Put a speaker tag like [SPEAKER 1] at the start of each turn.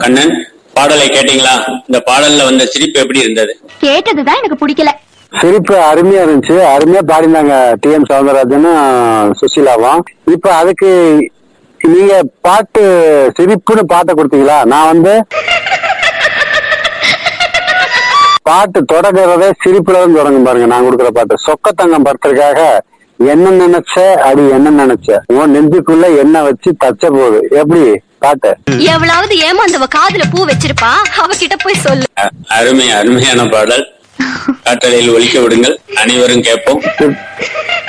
[SPEAKER 1] கண்ணன் பாடலை கேட்டீங்களா இந்த பாடல்ல வந்த சிரிப்பு எப்படி இருந்தது
[SPEAKER 2] கேட்டதுதான் எனக்கு பிடிக்கல
[SPEAKER 3] சிரிப்பு அருமையா இருந்துச்சு அருமையா பாடினாங்க டி எம் சவுந்தரராஜனும் சுசீலாவும் இப்ப அதுக்கு நீங்க பாட்டு சிரிப்புன்னு பாட்டை கொடுத்தீங்களா நான் வந்து பாட்டு தொடங்குறதே சிரிப்புல தான் தொடங்கும் பாருங்க நான் கொடுக்குற பாட்டு சொக்கத்தங்கம் படத்திற்காக என்ன நினைச்ச அடி என்ன நினைச்ச உன் நெஞ்சுக்குள்ள என்ன வச்சு தச்ச போகுது எப்படி பாட்டு
[SPEAKER 2] எவ்வளவு ஏமாந்தவ காதுல பூ வச்சிருப்பா அவகிட்ட போய் சொல்லு
[SPEAKER 1] அ- அருமை அருமையான பாடல் காற்றலையில் ஒலிக்க விடுங்கள் அனைவரும் கேட்போம்
[SPEAKER 3] இப்-